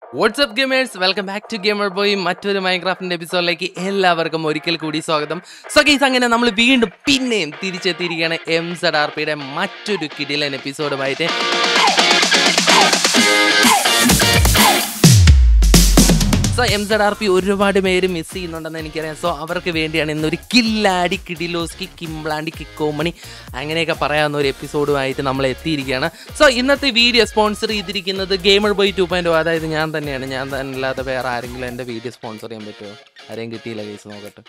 WhatsApp gamers welcome back to gamer boy മറ്റൊരു മൈക്രാഫ്റ്റിന്റെ എപ്പിസോഡിലേക്ക് എല്ലാവർക്കും ഒരിക്കൽ കൂടി സ്വാഗതം സോ ഗൈസ് അങ്ങനെ നമ്മൾ വീണ്ടും പിന്നെയും തിരിച്ചെത്തിയിരിക്കുകയാണ് എം സെഡ് ആർ പിയുടെ മറ്റൊരു കിടിലൻ എപ്പിസോഡുമായിട്ട് so M Z R P ഒരുപാട് പേര് മിസ് ചെയ്യുന്നുണ്ടെന്ന് എനിക്കറിയാം സോ അവർക്ക് വേണ്ടിയാണ് ഇന്നൊരു കില്ലാടി കിഡിലോസ്കി കിംബ്ലാണ്ടി കിക്കോമണി അങ്ങനെയൊക്കെ പറയാവുന്ന ഒരു എപ്പിസോഡുമായിട്ട് നമ്മൾ എത്തിയിരിക്കുകയാണ് സോ ഇന്നത്തെ വീഡിയോ സ്പോൺസർ ചെയ്തിരിക്കുന്നത് ഗെയിമർ ബോയ് ടു പോയിന്റ് അതായത് ഞാൻ തന്നെയാണ് ഞാൻ തന്നെ അല്ലാതെ വേറെ ആരെങ്കിലും എൻ്റെ വീഡിയോ സ്പോൺസർ ചെയ്യാൻ പറ്റുമോ ആരെയും കിട്ടിയില്ല കേസ് നോക്കട്ടെ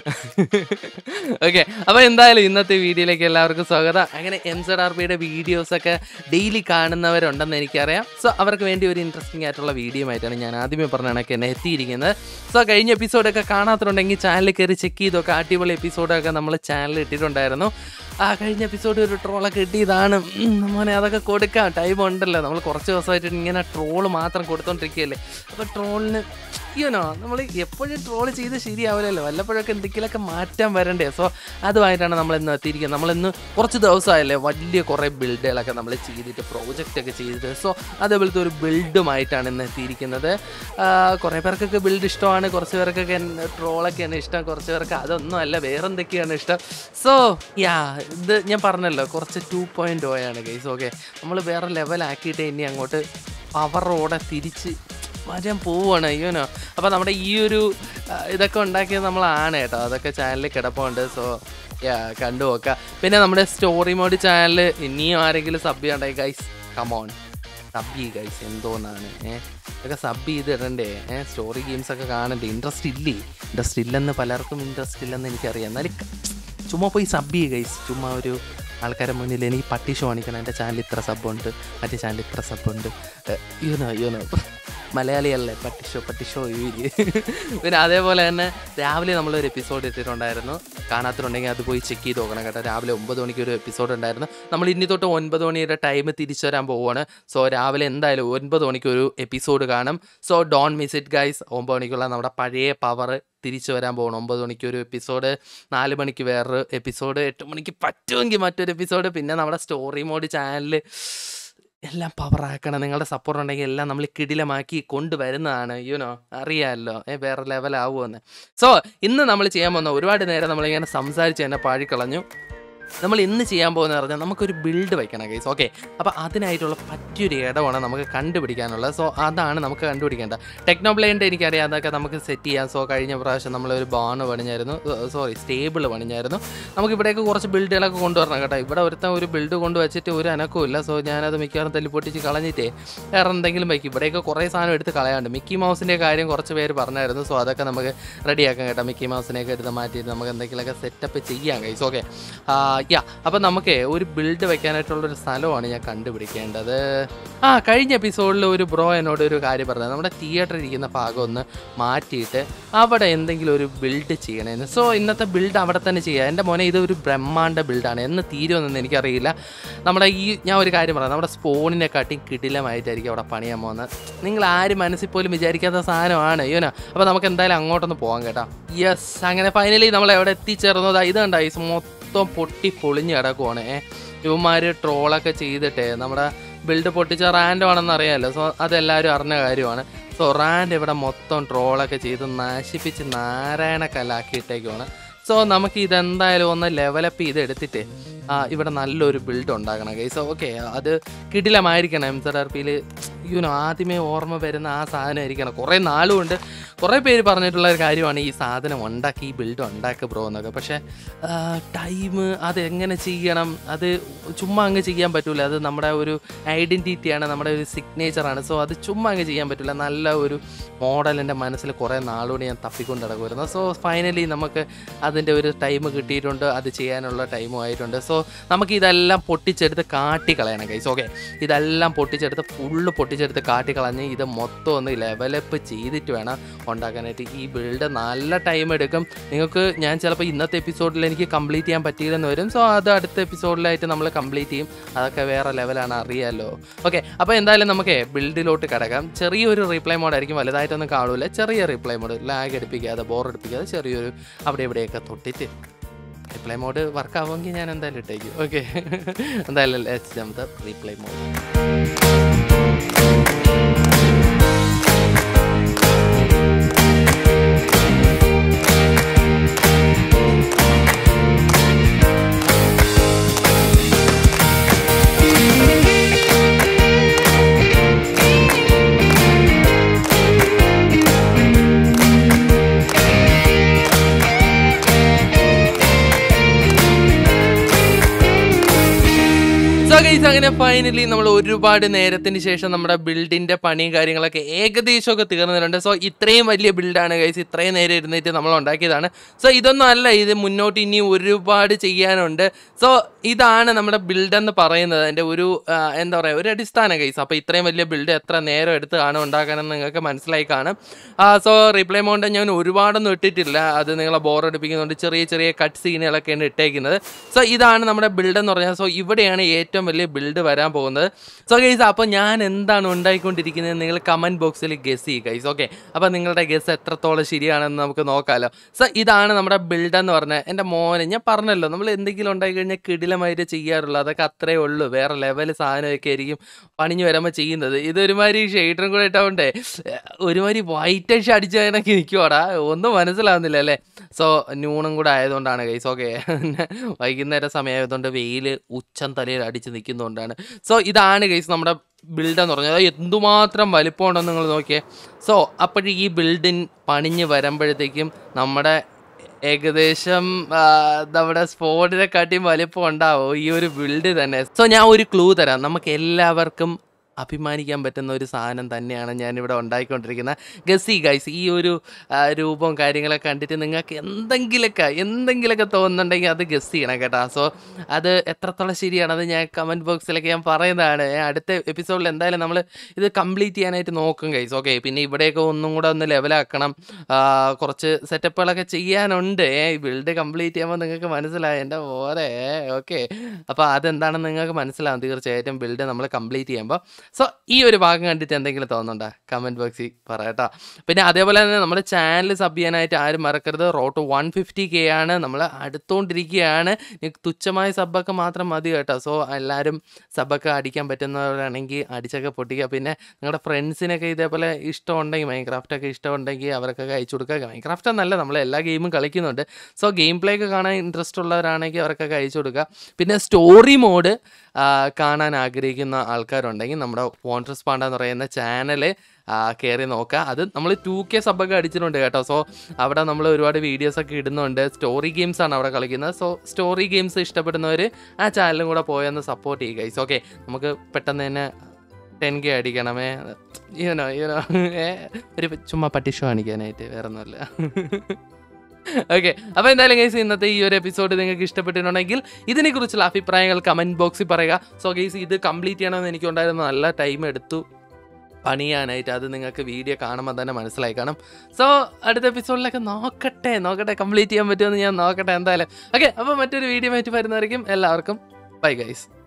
ഓക്കെ അപ്പോൾ എന്തായാലും ഇന്നത്തെ വീഡിയോയിലേക്ക് എല്ലാവർക്കും സ്വാഗതം അങ്ങനെ എം സെഡ് ആർ പിയുടെ വീഡിയോസൊക്കെ ഡെയിലി കാണുന്നവരുണ്ടെന്ന് എനിക്കറിയാം സോ അവർക്ക് വേണ്ടി ഒരു ഇൻട്രസ്റ്റിംഗ് ആയിട്ടുള്ള വീഡിയോ ആയിട്ടാണ് ഞാൻ ആദ്യമേ പറഞ്ഞ കണക്ക് എന്നെ എത്തിയിരിക്കുന്നത് സോ കഴിഞ്ഞ എപ്പിസോഡൊക്കെ കാണാത്തുണ്ടെങ്കിൽ ചാനൽ കയറി ചെക്ക് ചെയ്തൊക്കെ അടിപൊളി എപ്പിസോഡൊക്കെ നമ്മൾ ചാനലിൽ ഇട്ടിട്ടുണ്ടായിരുന്നു ആ കഴിഞ്ഞ എപ്പിസോഡ് ഒരു ട്രോളൊക്കെ ഇട്ടിയതാണ് ഉം, മോനെ അതൊക്കെ കൊടുക്കാം ടൈം ഉണ്ടല്ലോ നമ്മൾ കുറച്ച് ദിവസമായിട്ട് ഇങ്ങനെ ട്രോള് മാത്രം കൊടുത്തോണ്ടിരിക്കുകയല്ലേ അപ്പോൾ ട്രോളിന് യുനോ നമ്മൾ എപ്പോഴും ട്രോൾ ചെയ്ത് ശരിയാവില്ലല്ലോ വല്ലപ്പോഴൊക്കെ എന്തെങ്കിലുമൊക്കെ മാറ്റാൻ വരണ്ടേ സോ അതുമായിട്ടാണ് നമ്മൾ ഇന്ന് എത്തിയിരിക്കുന്നത് നമ്മളിന്ന് കുറച്ച് ദിവസമായല്ലേ വലിയ കുറേ ബിൽഡുകളൊക്കെ നമ്മൾ ചെയ്തിട്ട് പ്രോജക്റ്റ് ഒക്കെ ചെയ്തിട്ട് സോ അതേപോലത്തെ ഒരു ബിൽഡുമായിട്ടാണ് ഇന്ന് എത്തിയിരിക്കുന്നത് ആ, കുറേ പേർക്കൊക്കെ ബിൽഡ് ഇഷ്ടമാണ് കുറച്ച് പേർക്കൊക്കെ ട്രോളൊക്കെയാണ് ഇഷ്ടം കുറച്ച് പേർക്ക് അതൊന്നും അല്ല വേറെ എന്തൊക്കെയാണ് ഇഷ്ടം സോ യാ ഇത് ഞാൻ പറഞ്ഞല്ലോ കുറച്ച് ടു പോയിൻ്റ് ഓ ആണ് ഗൈസ് ഓക്കെ നമ്മൾ വേറെ ലെവലാക്കിയിട്ട് ഇനി അങ്ങോട്ട് പവറോടെ തിരിച്ച് വരാൻ പോവുകയാണ് അയ്യോനോ അപ്പോൾ നമ്മുടെ ഈ ഒരു ആ, ഇതൊക്കെ ഉണ്ടാക്കിയത് നമ്മളാണ് കേട്ടോ അതൊക്കെ ചാനലിൽ കിടപ്പുണ്ട് സോ യാ കണ്ടു നോക്കുക പിന്നെ നമ്മുടെ സ്റ്റോറി മോഡ് ചാനൽ ഇനിയും ആരെങ്കിലും സബ് ചെയ്യണ്ടായി ഗൈസ് കമോൺ സബ് ചെയ്യ് ഗൈസ് എന്തോന്നാണ് ഏഹ് ഇതൊക്കെ സബ് ചെയ്ത് ഇടണ്ടേ ഏഹ് സ്റ്റോറി ഗെയിംസ് ഒക്കെ കാണണ്ടേ ഇൻട്രസ്റ്റ് ഇല്ലേ ഇൻട്രസ്റ്റ് ഇല്ലെന്ന് പലർക്കും ഇൻട്രസ്റ്റ് ഇല്ലെന്ന് എനിക്കറിയാം എന്നാലും ക- ചുമ്മാ പോയി സബ് ചെയ്യുക ഗൈസ് ചുമ്മാ ഒരു ആൾക്കാരെ മുന്നിൽ എനിക്ക് പട്ടി ഷോ കാണിക്കണം എൻ്റെ ചാനൽ ഇത്ര സബുണ്ട് മറ്റേ ചാനൽ ഇത്ര സബുണ്ട് യൂനോ യൂനോ മലയാളിയല്ലേ പട്ടി ഷോ പട്ടി ഷോ ഇവര് പിന്നെ അതേപോലെ തന്നെ രാവിലെ നമ്മളൊരു എപ്പിസോഡ് ഇട്ടിട്ടുണ്ടായിരുന്നു കാണാത്തിട്ടുണ്ടെങ്കിൽ അത് പോയി ചെക്ക് ചെയ്ത് നോക്കണം കേട്ടോ രാവിലെ ഒമ്പത് മണിക്ക് ഒരു എപ്പിസോഡ് ഉണ്ടായിരുന്നു നമ്മൾ ഇനി തൊട്ട് ഒൻപത് മണിയുടെ ടൈം തിരിച്ചു വരാൻ പോവുകയാണ് സോ രാവിലെ എന്തായാലും ഒൻപത് മണിക്ക് ഒരു എപ്പിസോഡ് കാണും so don't miss it guys ഒമ്പത് മണിക്കുള്ള നമ്മുടെ പഴയ പവർ തിരിച്ചു വരാൻ പോകണം ഒമ്പത് മണിക്ക് ഒരു എപ്പിസോഡ് നാല് മണിക്ക് വേറൊരു എപ്പിസോഡ് എട്ട് മണിക്ക് പറ്റുമെങ്കിൽ മറ്റൊരു എപ്പിസോഡ് പിന്നെ നമ്മുടെ സ്റ്റോറി മോഡ് ചാനലിൽ എല്ലാം പവറാക്കണം നിങ്ങളുടെ സപ്പോർട്ട് ഉണ്ടെങ്കിൽ എല്ലാം നമ്മൾ കിടിലമാക്കി കൊണ്ടുവരുന്നതാണ് യുനോ അറിയാമല്ലോ ഏ വേറെ ലെവലാവുമെന്ന് സോ ഇന്ന് നമ്മൾ ചെയ്യാൻ പോകുന്ന ഒരുപാട് നേരം നമ്മളിങ്ങനെ സംസാരിച്ച് തന്നെ പാഴിക്കളഞ്ഞു നമ്മൾ ഇന്ന് ചെയ്യാൻ പോകുന്ന പറഞ്ഞാൽ നമുക്കൊരു ബിൽഡ് വയ്ക്കണം ഗൈസ് ഓക്കെ അപ്പോൾ അതിനായിട്ടുള്ള പറ്റിയൊരു ഇടമാണ് നമുക്ക് കണ്ടുപിടിക്കാനുള്ളത് സോ അതാണ് നമുക്ക് കണ്ടുപിടിക്കേണ്ടത് ടെക്നോബ്ലൈൻ്റെ എനിക്കറിയാം അതൊക്കെ നമുക്ക് സെറ്റ് ചെയ്യാം സോ കഴിഞ്ഞ പ്രാവശ്യം നമ്മളൊരു ബാണ് പണിഞ്ഞായിരുന്നു സോറി സ്റ്റേബിൾ പണിഞ്ഞായിരുന്നു നമുക്ക് ഇവിടേക്ക് കുറച്ച് ബിൽഡുകളൊക്കെ കൊണ്ടുവരണം കേട്ടോ ഇവിടെ ഒരുത്തൻ ഒരു ബിൽഡ് കൊണ്ടുവച്ചിട്ട് ഒരു അനക്കവും ഇല്ല സോ ഞാനത് മിക്കവാറും തല്ലി പൊട്ടിച്ച് കളഞ്ഞിട്ടേ വേറെ എന്തെങ്കിലും വയ്ക്കും ഇവിടെയൊക്കെ കുറേ സാധനം എടുത്ത് കളയാണ്ട് മിക്കി മൗസിൻ്റെ കാര്യം കുറച്ച് പേര് പറഞ്ഞായിരുന്നു സോ അതൊക്കെ നമുക്ക് റെഡിയാക്കാം കേട്ടോ മിക്കി മൗസിനെയൊക്കെ എടുത്ത് മാറ്റിയിട്ട് നമുക്ക് എന്തെങ്കിലുമൊക്കെ സെറ്റപ്പ് ചെയ്യാം കൈസ് ഓക്കെ യാ അപ്പം നമുക്ക് ഒരു ബിൽഡ് വെക്കാനായിട്ടുള്ളൊരു സ്ഥലമാണ് ഞാൻ കണ്ടുപിടിക്കേണ്ടത് ആ കഴിഞ്ഞ എപ്പിസോഡിൽ ഒരു ബ്രോ എന്നോട് ഒരു കാര്യം പറഞ്ഞത് നമ്മുടെ തിയേറ്ററിൽ ഇരിക്കുന്ന ഭാഗം ഒന്ന് മാറ്റിയിട്ട് അവിടെ എന്തെങ്കിലും ഒരു ബിൽഡ് ചെയ്യണമെന്ന് സോ ഇന്നത്തെ ബിൽഡ് അവിടെ തന്നെ ചെയ്യുക എൻ്റെ മോനെ ഇത് ഒരു ബ്രഹ്മാണ്ട ബിൽഡാണ് എന്ന് തീരുമെന്നൊന്നും എനിക്കറിയില്ല നമ്മുടെ ഈ ഞാൻ ഒരു കാര്യം പറയാം നമ്മുടെ സ്പോണിനെ കാട്ടി കിടിലമായിട്ടായിരിക്കും അവിടെ പണിയാൻ പോകുന്നത് നിങ്ങൾ ആരും മനസ്സിൽ പോലും വിചാരിക്കാത്ത സാധനമാണ് യോന അപ്പോൾ നമുക്ക് എന്തായാലും അങ്ങോട്ടൊന്ന് പോകാം കേട്ടോ യെസ് അങ്ങനെ ഫൈനലി നമ്മൾ എവിടെ എത്തിച്ചേർന്നത് ഇത് കണ്ട ഈ മൊത്തം പൊട്ടി പൊളിഞ്ഞ് കിടക്കുവാണ് ഏ ഇവന്മാർ ട്രോളൊക്കെ ചെയ്തിട്ടേ നമ്മുടെ ബിൽഡ് പൊട്ടിച്ച റാൻഡോ ആണെന്ന് അറിയാമല്ലോ സോ അതെല്ലാവരും അറിഞ്ഞ കാര്യമാണ് സോ റാൻഡ് ഇവിടെ മൊത്തം ട്രോളൊക്കെ ചെയ്ത് നശിപ്പിച്ച് നാരായണ കലാക്കിയിട്ടേക്കുവാണ് സോ നമുക്ക് ഇതെന്തായാലും ഒന്ന് ലെവലപ്പ് ചെയ്ത് എടുത്തിട്ട് ആ, ഇവിടെ നല്ലൊരു ബിൽഡ് ഉണ്ടാക്കണം ഗൈസ് ഓക്കെ അത് കിടിലമായിരിക്കണം എം സെഡ് ആർ പിയിൽ യുനോ ആദ്യമേ ഓർമ്മ വരുന്ന ആ സാധനം ആയിരിക്കണം കുറേ നാളുകൊണ്ട് കുറേ പേര് പറഞ്ഞിട്ടുള്ള ഒരു കാര്യമാണ് ഈ സാധനം ഉണ്ടാക്കി ഈ ബിൽഡ് ഉണ്ടാക്കുക ബ്രോ എന്നൊക്കെ പക്ഷേ ടൈം അത് എങ്ങനെ ചെയ്യണം അത് ചുമ്മാ അങ്ങ് ചെയ്യാൻ പറ്റൂല അത് നമ്മുടെ ഒരു ഐഡൻറ്റിറ്റിയാണ് നമ്മുടെ ഒരു സിഗ്നേച്ചറാണ് സോ അത് ചുമ്മാ അങ്ങ് ചെയ്യാൻ പറ്റില്ല നല്ല ഒരു മോഡൽ എൻ്റെ മനസ്സിൽ കുറേ നാളുകൊണ്ട് ഞാൻ തപ്പിക്കൊണ്ട് നടക്കുമായിരുന്നു സോ ഫൈനലി നമുക്ക് അതിൻ്റെ ഒരു ടൈം കിട്ടിയിട്ടുണ്ട് അത് ചെയ്യാനുള്ള ടൈമും ആയിട്ടുണ്ട് സോ നമുക്ക് ഇതെല്ലാം പൊട്ടിച്ചെടുത്ത് കാട്ടിക്കളയണം കൈസ് ഓക്കെ ഇതെല്ലാം പൊട്ടിച്ചെടുത്ത് ഫുള്ള് പൊട്ടിച്ചെടുത്ത് കാട്ടിക്കളഞ്ഞ് ഇത് മൊത്തം ഒന്ന് ലെവലപ്പ് ചെയ്തിട്ട് വേണം ഉണ്ടാക്കാനായിട്ട് ഈ ബിൽഡ് നല്ല ടൈം എടുക്കും നിങ്ങൾക്ക് ഞാൻ ചിലപ്പോൾ ഇന്നത്തെ എപ്പിസോഡിൽ എനിക്ക് കംപ്ലീറ്റ് ചെയ്യാൻ പറ്റിയില്ലെന്ന് വരും സോ അത് അടുത്ത എപ്പിസോഡിലായിട്ട് നമ്മൾ കംപ്ലീറ്റ് ചെയ്യും അതൊക്കെ വേറെ ലെവലാണ് അറിയാമല്ലോ ഓക്കെ അപ്പോൾ എന്തായാലും നമുക്ക് ബിൽഡിലോട്ട് കിടക്കാം ചെറിയൊരു റീപ്ലൈ മോഡായിരിക്കും വലുതായിട്ടൊന്നും കാണൂല ചെറിയ റീപ്ലൈ മോഡ് ലാഗ് അടുപ്പിക്കാതെ ബോർ അടുപ്പിക്കാതെ ചെറിയൊരു അവിടെ ഇവിടെയൊക്കെ തൊട്ടിട്ട് റിപ്ലൈ മോഡ് വർക്ക് ആവുമെങ്കിൽ ഞാൻ എന്തായാലും ഇട്ടേക്കും ഓക്കെ എന്തായാലും let's jump the reply mod അങ്ങനെ ഫൈനലി നമ്മൾ ഒരുപാട് നേരത്തിന് ശേഷം നമ്മുടെ ബിൽഡിന്റെ പണിയും കാര്യങ്ങളൊക്കെ ഏകദേശമൊക്കെ തീർന്നിട്ടുണ്ട് സോ ഇത്രയും വലിയ ബിൽഡാണ് ഗൈസ് ഇത്രയും നേരം ഇരുന്നിട്ട് നമ്മൾ ഉണ്ടാക്കിയതാണ് സോ ഇതൊന്നും അല്ല ഇത് മുന്നോട്ട് ഇനി ഒരുപാട് ചെയ്യാനുണ്ട് സോ ഇതാണ് നമ്മുടെ ബിൽഡ് എന്ന് പറയുന്നത് അതിൻ്റെ ഒരു ആ, എന്താ പറയുക ഒരു അടിസ്ഥാന ഗൈസ് അപ്പോൾ ഇത്രയും വലിയ ബിൽഡ് എത്ര നേരം എടുത്ത് കാണും ഉണ്ടാക്കാനെന്ന് നിങ്ങൾക്ക് മനസ്സിലായി കാണും സോ റിപ്ലൈ മൗണ്ട് ഞാൻ ഒരുപാടൊന്നും ഇട്ടിട്ടില്ല അത് നിങ്ങളെ ബോർ അടിപ്പിക്കുന്നുണ്ട് ചെറിയ ചെറിയ കട്ട് സീനുകളൊക്കെയാണ് ഇട്ടേക്കുന്നത് സോ ഇതാണ് നമ്മുടെ ബിൽഡ് എന്ന് പറഞ്ഞാൽ സോ ഇവിടെയാണ് ഏറ്റവും വലിയ ബിൽഡ് വരാൻ പോകുന്നത് സോ ഗൈസ് അപ്പോൾ ഞാൻ എന്താണ് ഉണ്ടായിക്കൊണ്ടിരിക്കുന്നത് നിങ്ങൾ കമൻറ്റ് ബോക്സിൽ ഗസ് ചെയ്യുക ഗൈസ് ഓക്കെ അപ്പോൾ നിങ്ങളുടെ ഗസ് എത്രത്തോളം ശരിയാണെന്ന് നമുക്ക് നോക്കാമല്ലോ സോ ഇതാണ് നമ്മുടെ ബിൽഡ് എന്ന് പറഞ്ഞാൽ എൻ്റെ മോനെ ഞാൻ പറഞ്ഞല്ലോ നമ്മൾ എന്തെങ്കിലും ഉണ്ടായി കഴിഞ്ഞാൽ കിടിലമായിട്ട് ചെയ്യാറുള്ളൂ അതൊക്കെ അത്രേ ഉള്ളൂ വേറെ ലെവൽ സാധനമൊക്കെ ആയിരിക്കും പണിഞ്ഞ് വരുമ്പോൾ ചെയ്യുന്നത് ഇതൊരുമാതിരി ഷെയ്ഡറും കൂടെ ഇട്ടാവണ്ടേ ഒരുമാതിരി വൈറ്റ് അടിച്ച് അടിച്ച കണക്ക് നിൽക്കുവാടാ ഒന്നും മനസ്സിലാവുന്നില്ല അല്ലേ സോ ന്യൂണും കൂടെ ആയതുകൊണ്ടാണ് ഗൈസ് ഓക്കെ വൈകുന്നേരം സമയമായതുകൊണ്ട് വെയിൽ ഉച്ചം തലയിൽ അടിച്ച് നിൽക്കുന്നതുകൊണ്ടാണ് സോ ഇതാണ് ഗൈസ് നമ്മുടെ ബിൽഡ് എന്ന് പറഞ്ഞാൽ അത് എന്തുമാത്രം വലിപ്പമുണ്ടെന്ന് നിങ്ങൾ നോക്കിയേ സോ അപ്പോഴും ഈ ബിൽഡിൻ പണിഞ്ഞ് വരുമ്പോഴത്തേക്കും നമ്മുടെ ഏകദേശം ആ, നമ്മുടെ സ്പോട്ടിനെ കാട്ടിയും വലിപ്പം ഉണ്ടാവും ഈ ഒരു ബിൽഡ് തന്നെ സോ ഞാൻ ഒരു ക്ലൂ തരാം നമുക്ക് എല്ലാവർക്കും അഭിമാനിക്കാൻ പറ്റുന്ന ഒരു സാധനം തന്നെയാണ് ഞാനിവിടെ ഉണ്ടായിക്കൊണ്ടിരിക്കുന്നത് ഗസി ഗൈസ് ഈ ഒരു ആ, രൂപവും കാര്യങ്ങളൊക്കെ കണ്ടിട്ട് നിങ്ങൾക്ക് എന്തെങ്കിലുമൊക്കെ എന്തെങ്കിലുമൊക്കെ തോന്നുന്നുണ്ടെങ്കിൽ അത് ഗസ് ചെയ്യണം കേട്ടോ സോ അത് എത്രത്തോളം ശരിയാണത് ഞാൻ കമൻറ്റ് ബോക്സിലൊക്കെ ഞാൻ പറയുന്നതാണ് ഞാൻ അടുത്ത എപ്പിസോഡിൽ എന്തായാലും നമ്മൾ ഇത് കംപ്ലീറ്റ് ചെയ്യാനായിട്ട് നോക്കും ഗൈസ് ഓക്കെ പിന്നെ ഇവിടെയൊക്കെ ഒന്നും കൂടെ ഒന്ന് ലെവലാക്കണം ആ, കുറച്ച് സെറ്റപ്പുകളൊക്കെ ചെയ്യാനുണ്ട് ഏ ബിൽഡ് കംപ്ലീറ്റ് ചെയ്യുമ്പോൾ നിങ്ങൾക്ക് മനസ്സിലായി എൻ്റെ ഓരേ ഓക്കെ അപ്പോൾ അതെന്താണെന്ന് നിങ്ങൾക്ക് മനസ്സിലാവും തീർച്ചയായിട്ടും ബിൽഡ് നമ്മൾ കംപ്ലീറ്റ് ചെയ്യുമ്പോൾ സോ ഈ ഒരു ഭാഗം കണ്ടിട്ട് എന്തെങ്കിലും തോന്നുന്നുണ്ടോ കമൻറ്റ് ബോക്സിൽ പറയട്ടോ പിന്നെ അതേപോലെ തന്നെ നമ്മുടെ ചാനൽ സബ് ചെയ്യാനായിട്ട് ആരും മറക്കരുത് റോട്ട് വൺ ഫിഫ്റ്റി കെ ആണ് നമ്മൾ അടുത്തുകൊണ്ടിരിക്കുകയാണ് നിങ്ങൾക്ക് തുച്ഛമായ സബ്ബൊക്കെ മാത്രം മതി കേട്ടോ സോ എല്ലാവരും സബ്ബൊക്കെ അടിക്കാൻ പറ്റുന്നവരാണെങ്കിൽ അടിച്ചൊക്കെ പൊട്ടിക്കുക പിന്നെ നിങ്ങളുടെ ഫ്രണ്ട്സിനൊക്കെ ഇതേപോലെ ഇഷ്ടമുണ്ടെങ്കിൽ മൈൻക്രാഫ്റ്റൊക്കെ ഇഷ്ടമുണ്ടെങ്കിൽ അവർക്കൊക്കെ അയച്ചു കൊടുക്കുക മൈൻക്രാഫ്റ്റ് എന്നല്ല നമ്മൾ എല്ലാ ഗെയിമും കളിക്കുന്നുണ്ട് സോ ഗെയിം പ്ലേ ഒക്കെ കാണാൻ ഇൻട്രസ്റ്റ് ഉള്ളവരാണെങ്കിൽ അവർക്കൊക്കെ അയച്ചു കൊടുക്കുക പിന്നെ സ്റ്റോറി മോഡ് കാണാൻ ആഗ്രഹിക്കുന്ന ആൾക്കാരുണ്ടെങ്കിൽ നമ്മുടെ വോണ്ടർസ് പാണ്ട എന്ന് പറയുന്ന ചാനൽ കയറി നോക്കുക അത് നമ്മൾ ടു കെ സബ്ബൊക്കെ അടിച്ചിട്ടുണ്ട് കേട്ടോ സോ അവിടെ നമ്മൾ ഒരുപാട് വീഡിയോസ് ഒക്കെ ഇടുന്നുണ്ട് സ്റ്റോറി ഗെയിംസ് ആണ് അവിടെ കളിക്കുന്നത് സോ സ്റ്റോറി ഗെയിംസ് ഇഷ്ടപ്പെടുന്നവർ ആ ചാനലും കൂടെ പോയൊന്ന് സപ്പോർട്ട് ചെയ്യുക ഗൈസ് ഓക്കെ നമുക്ക് പെട്ടെന്ന് തന്നെ ടെൻ കെ അടിക്കണമേ ഈവനോ ഈവനോ ഒരു ചുമ്മാ പട്ടിഷോ കാണിക്കാനായിട്ട് വേറെ ഒന്നുമില്ല ഓക്കെ അപ്പോൾ എന്തായാലും ഗൈസ് ഇന്നത്തെ ഈ ഒരു എപ്പിസോഡ് നിങ്ങൾക്ക് ഇഷ്ടപ്പെട്ടിട്ടുണ്ടെങ്കിൽ ഇതിനെക്കുറിച്ചുള്ള അഭിപ്രായങ്ങൾ കമൻറ്റ് ബോക്സിൽ പറയുക സോ ഗൈസ് ഇത് കംപ്ലീറ്റ് ചെയ്യണമെന്ന് എനിക്കുണ്ടായിരുന്ന നല്ല ടൈം എടുത്തു പണിയാനായിട്ട് അത് നിങ്ങൾക്ക് വീഡിയോ കാണുമ്പോൾ തന്നെ മനസ്സിലായി കാണും സോ അടുത്ത എപ്പിസോഡിലൊക്കെ നോക്കട്ടെ നോക്കട്ടെ കംപ്ലീറ്റ് ചെയ്യാൻ പറ്റുമെന്ന് ഞാൻ നോക്കട്ടെ എന്തായാലും ഓക്കെ അപ്പോൾ മറ്റൊരു വീഡിയോ ആയിട്ട് വരുന്നതായിരിക്കും എല്ലാവർക്കും ബൈ ഗൈസ്